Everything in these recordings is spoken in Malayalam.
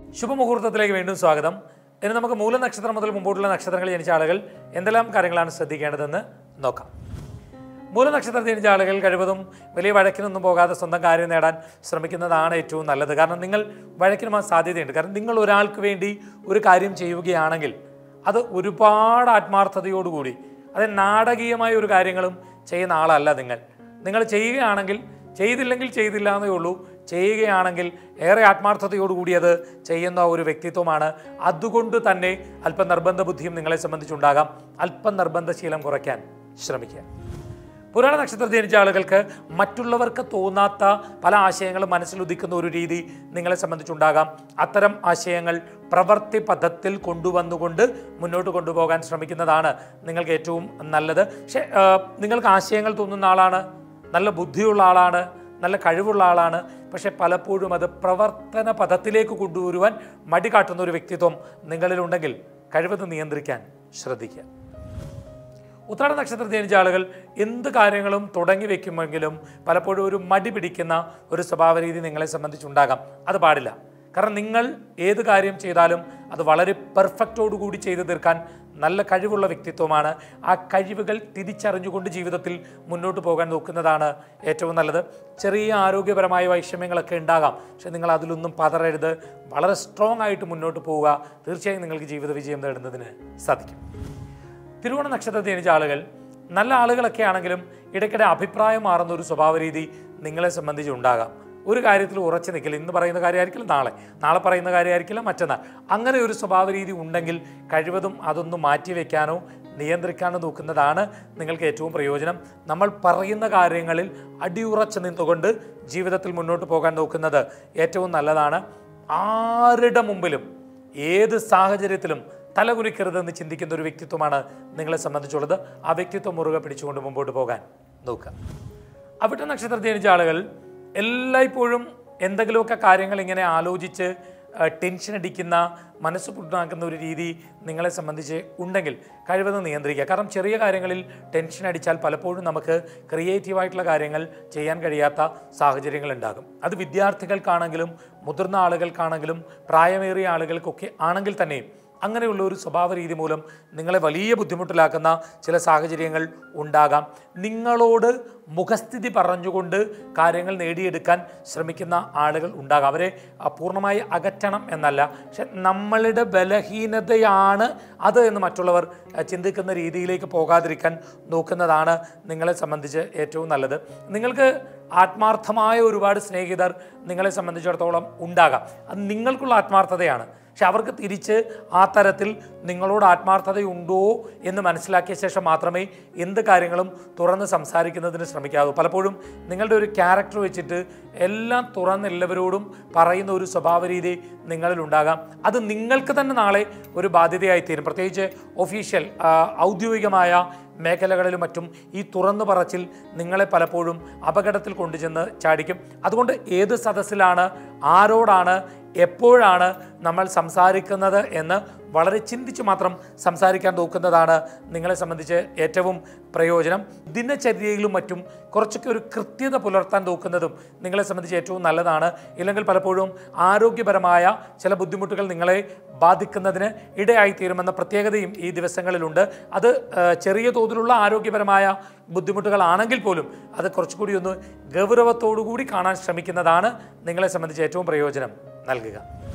ശുഭമുഹൂർത്തത്തിലേക്ക് വീണ്ടും സ്വാഗതം ഇനി നമുക്ക് മൂലനക്ഷത്രം മുതൽ മുമ്പോട്ടുള്ള നക്ഷത്രങ്ങളിൽ ജനിച്ച ആളുകൾ എന്തെല്ലാം കാര്യങ്ങളാണ് ശ്രദ്ധിക്കേണ്ടതെന്ന് നോക്കാം മൂലനക്ഷത്രത്തിൽ ജനിച്ച ആളുകൾ കഴിവതും വലിയ വഴക്കിനൊന്നും പോകാതെ സ്വന്തം കാര്യം നേടാൻ ശ്രമിക്കുന്നതാണ് ഏറ്റവും നല്ലത് കാരണം നിങ്ങൾ വഴക്കിന് പോകാൻ സാധ്യതയുണ്ട് കാരണം നിങ്ങൾ ഒരാൾക്ക് വേണ്ടി ഒരു കാര്യം ചെയ്യുകയാണെങ്കിൽ അത് ഒരുപാട് ആത്മാർത്ഥതയോടുകൂടി അത് നാടകീയമായ ഒരു കാര്യങ്ങളും ചെയ്യുന്ന ആളല്ല നിങ്ങൾ നിങ്ങൾ ചെയ്യുകയാണെങ്കിൽ ചെയ്തില്ലെങ്കിൽ ചെയ്തില്ല എന്നേ ഉള്ളൂ ചെയ്യുകയാണെങ്കിൽ ഏറെ ആത്മാർത്ഥതയോടുകൂടി അത് ചെയ്യുന്ന ഒരു വ്യക്തിത്വമാണ് അതുകൊണ്ട് തന്നെ അല്പം നിർബന്ധ ബുദ്ധിയും നിങ്ങളെ സംബന്ധിച്ചുണ്ടാകാം അല്പം നിർബന്ധശീലം കുറയ്ക്കാൻ ശ്രമിക്കുക പുരാണ നക്ഷത്രത്തിൽ ജനിച്ച ആളുകൾക്ക് മറ്റുള്ളവർക്ക് തോന്നാത്ത പല ആശയങ്ങളും മനസ്സിലുദിക്കുന്ന ഒരു രീതി നിങ്ങളെ സംബന്ധിച്ചുണ്ടാകാം അത്തരം ആശയങ്ങൾ പ്രവൃത്തി പദത്തിൽ കൊണ്ടുവന്നുകൊണ്ട് മുന്നോട്ട് കൊണ്ടുപോകാൻ ശ്രമിക്കുന്നതാണ് നിങ്ങൾക്ക് ഏറ്റവും നല്ലത് പക്ഷേ ആ, നിങ്ങൾക്ക് ആശയങ്ങൾ തോന്നുന്ന ആളാണ് നല്ല ബുദ്ധിയുള്ള ആളാണ് നല്ല കഴിവുള്ള ആളാണ് പക്ഷേ പലപ്പോഴും അത് പ്രവർത്തന പദത്തിലേക്ക് കൊണ്ടുവരുവാൻ മടി കാട്ടുന്ന ഒരു വ്യക്തിത്വം നിങ്ങളിലുണ്ടെങ്കിൽ കഴിവത് നിയന്ത്രിക്കാൻ ശ്രദ്ധിക്കുക ഉത്രാട നക്ഷത്രത്തിൽ ജനിച്ച ആളുകൾ എന്ത് കാര്യങ്ങളും തുടങ്ങി വെക്കുമെങ്കിലും പലപ്പോഴും ഒരു മടി പിടിക്കുന്ന ഒരു സ്വഭാവ രീതി നിങ്ങളെ സംബന്ധിച്ചുണ്ടാകാം അത് പാടില്ല കാരണം നിങ്ങൾ ഏത് കാര്യം ചെയ്താലും അത് വളരെ പെർഫെക്റ്റോടുകൂടി ചെയ്തു തീർക്കാൻ നല്ല കഴിവുള്ള വ്യക്തിത്വമാണ് ആ കഴിവുകൾ തിരിച്ചറിഞ്ഞുകൊണ്ട് ജീവിതത്തിൽ മുന്നോട്ട് പോകാൻ നോക്കുന്നതാണ് ഏറ്റവും നല്ലത് ചെറിയ ആരോഗ്യപരമായ വൈഷമ്യങ്ങളൊക്കെ ഉണ്ടാകാം പക്ഷെ നിങ്ങൾ അതിലൊന്നും പതറരുത് വളരെ സ്ട്രോങ് ആയിട്ട് മുന്നോട്ട് പോവുക തീർച്ചയായും നിങ്ങൾക്ക് ജീവിത വിജയം നേടുന്നതിന് സാധിക്കും തിരുവോണ നക്ഷത്രത്തിൽ ജനിച്ച ആളുകൾ നല്ല ആളുകളൊക്കെ ആണെങ്കിലും ഇടയ്ക്കിടെ അഭിപ്രായം മാറുന്ന ഒരു സ്വഭാവ രീതി നിങ്ങളെ സംബന്ധിച്ച് ഉണ്ടാകാം ഒരു കാര്യത്തിൽ ഉറച്ചു നിൽക്കില്ല ഇന്ന് പറയുന്ന കാര്യമായിരിക്കില്ല നാളെ നാളെ പറയുന്ന കാര്യമായിരിക്കില്ല മറ്റന്നാൾ അങ്ങനെ ഒരു സ്വഭാവ രീതി ഉണ്ടെങ്കിൽ കഴിവതും അതൊന്ന് മാറ്റിവെക്കാനോ നിയന്ത്രിക്കാനോ നോക്കുന്നതാണ് നിങ്ങൾക്ക് ഏറ്റവും പ്രയോജനം നമ്മൾ പറയുന്ന കാര്യങ്ങളിൽ അടിയുറച്ചു നിന്നുകൊണ്ട് ജീവിതത്തിൽ മുന്നോട്ട് പോകാൻ നോക്കുന്നത് ഏറ്റവും നല്ലതാണ് ആരുടെ മുമ്പിലും ഏത് സാഹചര്യത്തിലും തലകുലിക്കരുതെന്ന് ചിന്തിക്കുന്ന ഒരു വ്യക്തിത്വമാണ് നിങ്ങളെ സംബന്ധിച്ചുള്ളത് ആ വ്യക്തിത്വം മുറുകെ പിടിച്ചുകൊണ്ട് മുമ്പോട്ട് പോകാൻ നോക്കുക അവിട്ട നക്ഷത്രത്തിൽ ജനിച്ച ആളുകൾ എല്ലായ്പ്പോഴും എന്തെങ്കിലുമൊക്കെ കാര്യങ്ങൾ ഇങ്ങനെ ആലോചിച്ച് ആ, ടെൻഷൻ അടിക്കുന്ന മനസ്സ് പുണ്ണാക്കുന്ന ഒരു രീതി നിങ്ങളെ സംബന്ധിച്ച് ഉണ്ടെങ്കിൽ കഴിവതും നിയന്ത്രിക്കുക കാരണം ചെറിയ കാര്യങ്ങളിൽ ടെൻഷൻ അടിച്ചാൽ പലപ്പോഴും നമുക്ക് ക്രിയേറ്റീവായിട്ടുള്ള കാര്യങ്ങൾ ചെയ്യാൻ കഴിയാത്ത സാഹചര്യങ്ങൾ ഉണ്ടാകും അത് വിദ്യാർത്ഥികൾക്കാണെങ്കിലും മുതിർന്ന ആളുകൾക്കാണെങ്കിലും പ്രായമേറിയ ആളുകൾക്കൊക്കെ ആണെങ്കിൽ തന്നെയും അങ്ങനെയുള്ള ഒരു സ്വഭാവ രീതി മൂലം നിങ്ങളെ വലിയ ബുദ്ധിമുട്ടിലാക്കുന്ന ചില സാഹചര്യങ്ങൾ ഉണ്ടാകാം നിങ്ങളോട് മുഖസ്ഥിതി പറഞ്ഞുകൊണ്ട് കാര്യങ്ങൾ നേടിയെടുക്കാൻ ശ്രമിക്കുന്ന ആളുകൾ ഉണ്ടാകാം അവരെ ആ, പൂർണ്ണമായി അകറ്റണം എന്നല്ല പക്ഷെ നമ്മളുടെ ബലഹീനതയാണ് അത് എന്ന് മറ്റുള്ളവർ ആ, ചിന്തിക്കുന്ന രീതിയിലേക്ക് പോകാതിരിക്കാൻ നോക്കുന്നതാണ് നിങ്ങളെ സംബന്ധിച്ച് ഏറ്റവും നല്ലത് നിങ്ങൾക്ക് ആത്മാർത്ഥമായ ഒരുപാട് സ്നേഹിതർ നിങ്ങളെ സംബന്ധിച്ചിടത്തോളം ഉണ്ടാകാം അത് നിങ്ങൾക്കുള്ള ആത്മാർത്ഥതയാണ് പക്ഷെ അവർക്ക് തിരിച്ച് ആ തരത്തിൽ നിങ്ങളോട് ആത്മാർത്ഥതയുണ്ടോ എന്ന് മനസ്സിലാക്കിയ ശേഷം മാത്രമേ എന്ത് കാര്യങ്ങളും തുറന്ന് സംസാരിക്കുന്നതിന് ശ്രമിക്കാവൂ പലപ്പോഴും നിങ്ങളുടെ ഒരു ക്യാരക്ടർ വെച്ചിട്ട് എല്ലാം തുറന്ന് എല്ലാവരോടും പറയുന്ന ഒരു സ്വഭാവ രീതി നിങ്ങളിൽ ഉണ്ടാകാം അത് നിങ്ങൾക്ക് തന്നെ നാളെ ഒരു ബാധ്യതയായി തീരും പ്രത്യേകിച്ച് ഒഫീഷ്യൽ ആ, ഔദ്യോഗികമായ മേഖലകളിലും മറ്റും ഈ തുറന്നു പറച്ചിൽ നിങ്ങളെ പലപ്പോഴും അപകടത്തിൽ കൊണ്ടുചെന്ന് ചാടിക്കും അതുകൊണ്ട് ഏത് സദസ്സിലാണ് ആരോടാണ് എപ്പോഴാണ് നമ്മൾ സംസാരിക്കുന്നത് എന്ന് വളരെ ചിന്തിച്ച് മാത്രം സംസാരിക്കാൻ നോക്കുന്നതാണ് നിങ്ങളെ സംബന്ധിച്ച് ഏറ്റവും പ്രയോജനം ദിനചര്യയിലും മറ്റും കുറച്ചൊക്കെ ഒരു കൃത്യത പുലർത്താൻ നോക്കുന്നതും നിങ്ങളെ സംബന്ധിച്ച് ഏറ്റവും നല്ലതാണ് ഇല്ലെങ്കിൽ പലപ്പോഴും ആരോഗ്യപരമായ ചില ബുദ്ധിമുട്ടുകൾ നിങ്ങളെ ബാധിക്കുന്നതിന് ഇടയായിത്തീരുമെന്ന പ്രത്യേകതയും ഈ ദിവസങ്ങളിലുണ്ട് അത് ആ, ചെറിയ തോതിലുള്ള ആരോഗ്യപരമായ ബുദ്ധിമുട്ടുകളാണെങ്കിൽ പോലും അത് കുറച്ചുകൂടി ഒന്ന് ഗൗരവത്തോടു കൂടി കാണാൻ ശ്രമിക്കുന്നതാണ് നിങ്ങളെ സംബന്ധിച്ച് ഏറ്റവും പ്രയോജനം നൽകുക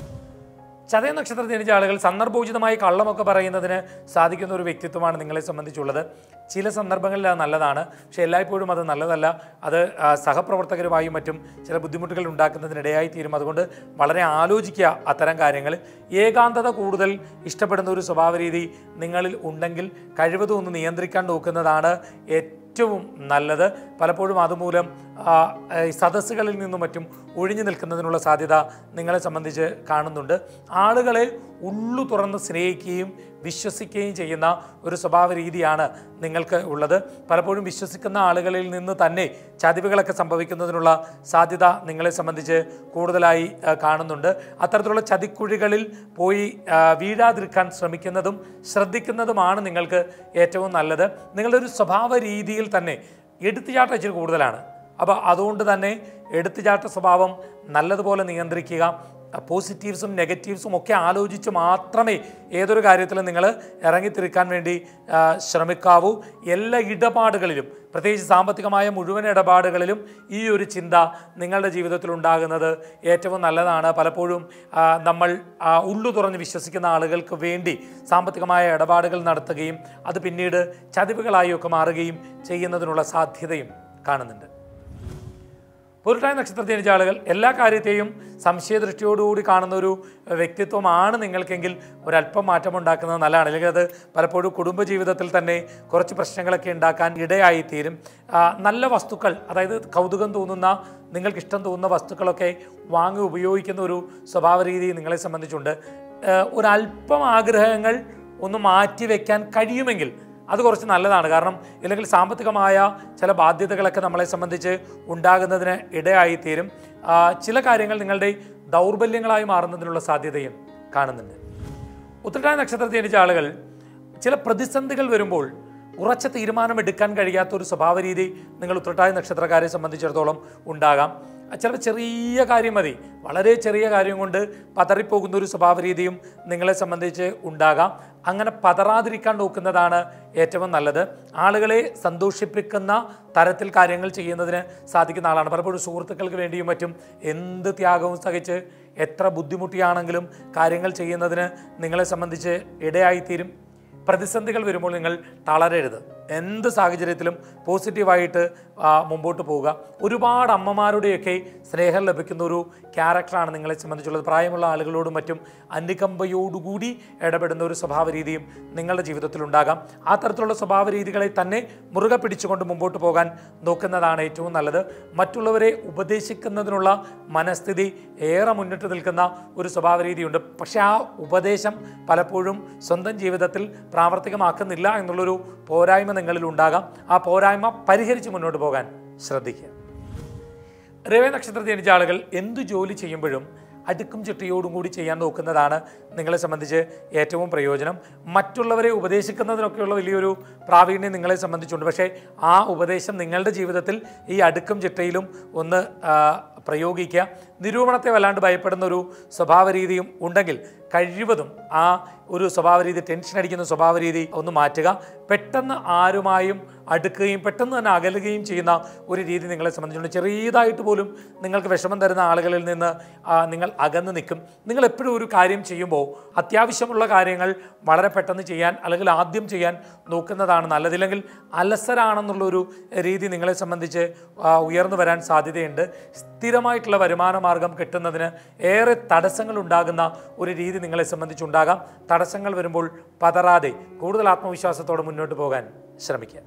ചതയ നക്ഷത്രത്തിൽ ജനിച്ച ആളുകൾ സന്ദർഭോചിതമായി കള്ളമൊക്കെ പറയുന്നതിന് സാധിക്കുന്ന ഒരു വ്യക്തിത്വമാണ് നിങ്ങളെ സംബന്ധിച്ചുള്ളത് ചില സന്ദർഭങ്ങളിൽ അത് നല്ലതാണ് പക്ഷേ എല്ലായ്പ്പോഴും അത് നല്ലതല്ല അത് ആ, സഹപ്രവർത്തകരുമായും മറ്റും ചില ബുദ്ധിമുട്ടുകൾ ഉണ്ടാക്കുന്നതിനിടയായി തീരും അതുകൊണ്ട് വളരെ ആലോചിക്കുക അത്തരം കാര്യങ്ങൾ ഏകാന്തത കൂടുതൽ ഇഷ്ടപ്പെടുന്ന ഒരു സ്വഭാവ രീതി നിങ്ങളിൽ ഉണ്ടെങ്കിൽ കഴിവതും ഒന്ന് നിയന്ത്രിക്കാൻ നോക്കുന്നതാണ് ഏറ്റവും നല്ലത് പലപ്പോഴും അതുമൂലം ആ, ഈ സദസ്സുകളിൽ നിന്നും മറ്റും ഒഴിഞ്ഞു നിൽക്കുന്നതിനുള്ള സാധ്യത നിങ്ങളെ സംബന്ധിച്ച് കാണുന്നുണ്ട് ആളുകളെ ഉള്ളു തുറന്ന് സ്നേഹിക്കുകയും വിശ്വസിക്കുകയും ചെയ്യുന്ന ഒരു സ്വഭാവ രീതിയാണ് നിങ്ങൾക്ക് ഉള്ളത് പലപ്പോഴും വിശ്വസിക്കുന്ന ആളുകളിൽ നിന്ന് തന്നെ ചതിവുകളൊക്കെ സംഭവിക്കുന്നതിനുള്ള സാധ്യത നിങ്ങളെ സംബന്ധിച്ച് കൂടുതലായി ആ, കാണുന്നുണ്ട് അത്തരത്തിലുള്ള ചതിക്കുഴികളിൽ പോയി ആ, വീഴാതിരിക്കാൻ ശ്രമിക്കുന്നതും ശ്രദ്ധിക്കുന്നതുമാണ് നിങ്ങൾക്ക് ഏറ്റവും നല്ലത് നിങ്ങളുടെ ഒരു സ്വഭാവ രീതിയിൽ തന്നെ എടുത്തുചാട്ടം ഇച്ചിരി കൂടുതലാണ് അപ്പോൾ അതുകൊണ്ട് തന്നെ എടുത്തുചാട്ട സ്വഭാവം നല്ലതുപോലെ നിയന്ത്രിക്കുക പോസിറ്റീവ്സും നെഗറ്റീവ്സും ഒക്കെ ആലോചിച്ച് മാത്രമേ ഏതൊരു കാര്യത്തിലും നിങ്ങൾ ഇറങ്ങിത്തിരിക്കാൻ വേണ്ടി ആ, ശ്രമിക്കാവൂ എല്ലാ ഇടപാടുകളിലും പ്രത്യേകിച്ച് സാമ്പത്തികമായ മുഴുവൻ ഇടപാടുകളിലും ഈ ഒരു ചിന്ത നിങ്ങളുടെ ജീവിതത്തിൽ ഉണ്ടാകുന്നത് ഏറ്റവും നല്ലതാണ് പലപ്പോഴും ആ, നമ്മൾ ആ, ഉള്ളു തുറന്ന് വിശ്വസിക്കുന്ന ആളുകൾക്ക് വേണ്ടി സാമ്പത്തികമായ ഇടപാടുകൾ നടത്തുകയും അത് പിന്നീട് ചതിവുകളായി ഒക്കെ മാറുകയും ചെയ്യുന്നതിനുള്ള സാധ്യതയും കാണുന്നുണ്ട് പുരുട്ടായ നക്ഷത്രത്തിൽ ജനിച്ച ആളുകൾ എല്ലാ കാര്യത്തെയും സംശയദൃഷ്ടിയോടുകൂടി കാണുന്ന ഒരു വ്യക്തിത്വമാണ് നിങ്ങൾക്കെങ്കിൽ ഒരല്പം മാറ്റമുണ്ടാക്കുന്നത് നല്ലതാണ് അല്ലെങ്കിൽ അത് പലപ്പോഴും കുടുംബജീവിതത്തിൽ തന്നെ കുറച്ച് പ്രശ്നങ്ങളൊക്കെ ഉണ്ടാക്കാൻ ഇടയായിത്തീരും ആ, നല്ല വസ്തുക്കൾ അതായത് കൗതുകം തോന്നുന്ന നിങ്ങൾക്ക് ഇഷ്ടം തോന്നുന്ന വസ്തുക്കളൊക്കെ വാങ്ങി ഉപയോഗിക്കുന്ന ഒരു സ്വഭാവ രീതി നിങ്ങളെ സംബന്ധിച്ചുണ്ട് ആ, ഒരല്പം ആഗ്രഹങ്ങൾ ഒന്ന് മാറ്റി വയ്ക്കാൻ കഴിയുമെങ്കിൽ അത് കുറച്ച് നല്ലതാണ് കാരണം ഇല്ലെങ്കിൽ സാമ്പത്തികമായ ചില ബാധ്യതകളൊക്കെ നമ്മളെ സംബന്ധിച്ച് ഉണ്ടാകുന്നതിന് ഇടയായിത്തീരും ആ, ചില കാര്യങ്ങൾ നിങ്ങളുടെ ദൗർബല്യങ്ങളായി മാറുന്നതിനുള്ള സാധ്യതയും കാണുന്നുണ്ട് ഉത്രട്ടായ നക്ഷത്രത്തിൽ ജനിച്ച ആളുകൾ ചില പ്രതിസന്ധികൾ വരുമ്പോൾ ഉറച്ച തീരുമാനമെടുക്കാൻ കഴിയാത്ത ഒരു സ്വഭാവ രീതി നിങ്ങൾ ഉത്രട്ടായ നക്ഷത്രക്കാരെ സംബന്ധിച്ചിടത്തോളം ഉണ്ടാകാം ചിലപ്പോൾ ചെറിയ കാര്യം മതി വളരെ ചെറിയ കാര്യം കൊണ്ട് പതറിപ്പോകുന്ന ഒരു സ്വഭാവ രീതിയും നിങ്ങളെ സംബന്ധിച്ച് ഉണ്ടാകാം അങ്ങനെ പതറാതിരിക്കാൻ നോക്കുന്നതാണ് ഏറ്റവും നല്ലത് ആളുകളെ സന്തോഷിപ്പിക്കുന്ന തരത്തിൽ കാര്യങ്ങൾ ചെയ്യുന്നതിന് സാധിക്കുന്ന ആളാണ് പലപ്പോഴും സുഹൃത്തുക്കൾക്ക് വേണ്ടിയും മറ്റും എന്ത് ത്യാഗവും സഹിച്ച് എത്ര ബുദ്ധിമുട്ടിയാണെങ്കിലും കാര്യങ്ങൾ ചെയ്യുന്നതിന് നിങ്ങളെ സംബന്ധിച്ച് ഇടയായിത്തീരും പ്രതിസന്ധികൾ വരുമ്പോൾ നിങ്ങൾ തളരരുത് എന്ത് സാഹചര്യത്തിലും പോസിറ്റീവായിട്ട് ആ, മുമ്പോട്ട് പോവുക ഒരുപാട് അമ്മമാരുടെയൊക്കെ സ്നേഹം ലഭിക്കുന്ന ഒരു ക്യാരക്ടറാണ് നിങ്ങളെ സംബന്ധിച്ചുള്ളത് പ്രായമുള്ള ആളുകളോടും മറ്റും അനുകമ്പയോടുകൂടി ഇടപെടുന്ന ഒരു സ്വഭാവ രീതിയും നിങ്ങളുടെ ജീവിതത്തിൽ ഉണ്ടാകാം ആ തരത്തിലുള്ള സ്വഭാവ രീതികളെ തന്നെ മുറുകെ പിടിച്ചുകൊണ്ട് മുമ്പോട്ട് പോകാൻ നോക്കുന്നതാണ് ഏറ്റവും നല്ലത് മറ്റുള്ളവരെ ഉപദേശിക്കുന്നതിനുള്ള മനസ്ഥിതി ഏറെ മുന്നിട്ട് നിൽക്കുന്ന ഒരു സ്വഭാവ രീതിയുണ്ട് പക്ഷേ ആ ഉപദേശം പലപ്പോഴും സ്വന്തം ജീവിതത്തിൽ പ്രാവർത്തികമാക്കുന്നില്ല എന്നുള്ളൊരു പോരായ്മ നിങ്ങളിൽ ഉണ്ടാകാം ആ പോരായ്മ പരിഹരിച്ച് മുന്നോട്ട് പോകാൻ ശ്രദ്ധിക്കുക രവി നക്ഷത്രത്തിൽ ജനിച്ച ആളുകൾ എന്തു ജോലി ചെയ്യുമ്പോഴും അടുക്കും ചിട്ടയോടും കൂടി ചെയ്യാൻ നോക്കുന്നതാണ് നിങ്ങളെ സംബന്ധിച്ച് ഏറ്റവും പ്രയോജനം മറ്റുള്ളവരെ ഉപദേശിക്കുന്നതിനൊക്കെയുള്ള വലിയൊരു പ്രാവീണ്യം നിങ്ങളെ സംബന്ധിച്ചുണ്ട് പക്ഷേ ആ ഉപദേശം നിങ്ങളുടെ ജീവിതത്തിൽ ഈ അടുക്കും ചിട്ടയിലും ഒന്ന് ആ, പ്രയോഗിക്കുക നിരൂപണത്തെ വല്ലാണ്ട് ഭയപ്പെടുന്ന ഒരു സ്വഭാവ രീതിയും ഉണ്ടെങ്കിൽ കഴിവതും ആ ഒരു സ്വഭാവ രീതി ടെൻഷൻ അടിക്കുന്ന സ്വഭാവ രീതി ഒന്ന് മാറ്റുക പെട്ടെന്ന് ആരുമായും അടുക്കുകയും പെട്ടെന്ന് തന്നെ അകലുകയും ചെയ്യുന്ന ഒരു രീതി നിങ്ങളെ സംബന്ധിച്ചുകൊണ്ട് ചെറിയതായിട്ട് പോലും നിങ്ങൾക്ക് വിഷമം തരുന്ന ആളുകളിൽ നിന്ന് ആ, നിങ്ങൾ അകന്ന് നിൽക്കും നിങ്ങൾ എപ്പോഴും ഒരു കാര്യം ചെയ്യുമ്പോൾ അത്യാവശ്യമുള്ള കാര്യങ്ങൾ വളരെ പെട്ടെന്ന് ചെയ്യാൻ അല്ലെങ്കിൽ ആദ്യം ചെയ്യാൻ നോക്കുന്നതാണ് നല്ലതില്ലെങ്കിൽ അലസരാണെന്നുള്ളൊരു രീതി നിങ്ങളെ സംബന്ധിച്ച് ആ, ഉയർന്നു വരാൻ സാധ്യതയുണ്ട് സ്ഥിരമായിട്ടുള്ള വരുമാന മാർഗം കിട്ടുന്നതിന് ഏറെ തടസ്സങ്ങൾ ഉണ്ടാകുന്ന ഒരു രീതി നിങ്ങളെ സംബന്ധിച്ചുണ്ടാകാം തടസ്സങ്ങൾ വരുമ്പോൾ പതറാതെ കൂടുതൽ ആത്മവിശ്വാസത്തോടെ മുന്നോട്ട് പോകാൻ ശ്രമിക്കുക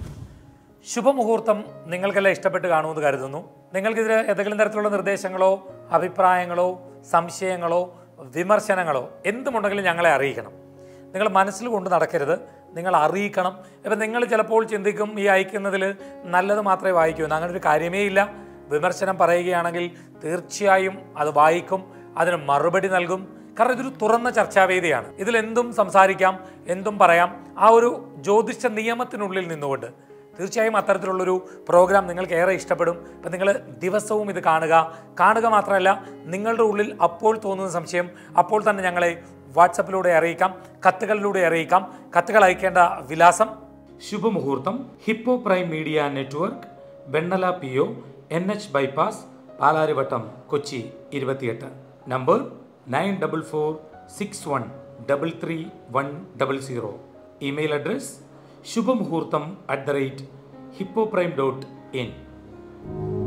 ശുഭമുഹൂർത്തം നിങ്ങൾക്കെല്ലാം ഇഷ്ടപ്പെട്ട് കാണുമെന്ന് കരുതുന്നു നിങ്ങൾക്കിതിൽ ഏതെങ്കിലും തരത്തിലുള്ള നിർദ്ദേശങ്ങളോ അഭിപ്രായങ്ങളോ സംശയങ്ങളോ വിമർശനങ്ങളോ എന്തുമുണ്ടെങ്കിലും ഞങ്ങളെ അറിയിക്കണം നിങ്ങൾ മനസ്സിൽ കൊണ്ട് നടക്കരുത് നിങ്ങൾ അറിയിക്കണം ഇപ്പം നിങ്ങൾ ചിലപ്പോൾ ചിന്തിക്കും ഈ അയക്കുന്നതിൽ നല്ലത് മാത്രമേ വായിക്കൂ എന്ന് അങ്ങനെ ഒരു കാര്യമേ ഇല്ല വിമർശനം പറയുകയാണെങ്കിൽ തീർച്ചയായും അത് വായിക്കും അതിന് മറുപടി നൽകും കാരണം ഇതൊരു തുറന്ന ചർച്ചാവേദിയാണ് ഇതിൽ എന്തും സംസാരിക്കാം എന്തും പറയാം ആ ഒരു ജ്യോതിഷ നിയമത്തിനുള്ളിൽ നിന്നുകൊണ്ട് തീർച്ചയായും അത്തരത്തിലുള്ളൊരു പ്രോഗ്രാം നിങ്ങൾക്ക് ഏറെ ഇഷ്ടപ്പെടും അപ്പം നിങ്ങൾ ദിവസവും ഇത് കാണുക കാണുക മാത്രമല്ല നിങ്ങളുടെ ഉള്ളിൽ അപ്പോൾ തോന്നുന്ന സംശയം അപ്പോൾ തന്നെ ഞങ്ങളെ വാട്സപ്പിലൂടെ അറിയിക്കാം കത്തുകളിലൂടെ അറിയിക്കാം കത്തുകൾ അയക്കേണ്ട വിലാസം Shubhamuhurtham hippo prime media network Vennala P O N H bypass Palarivattom Kochi ഇരുപത്തിയെട്ട് number nine double four six one double three one double zero email address Shubhamuhurtham at the rate hippo prime dot in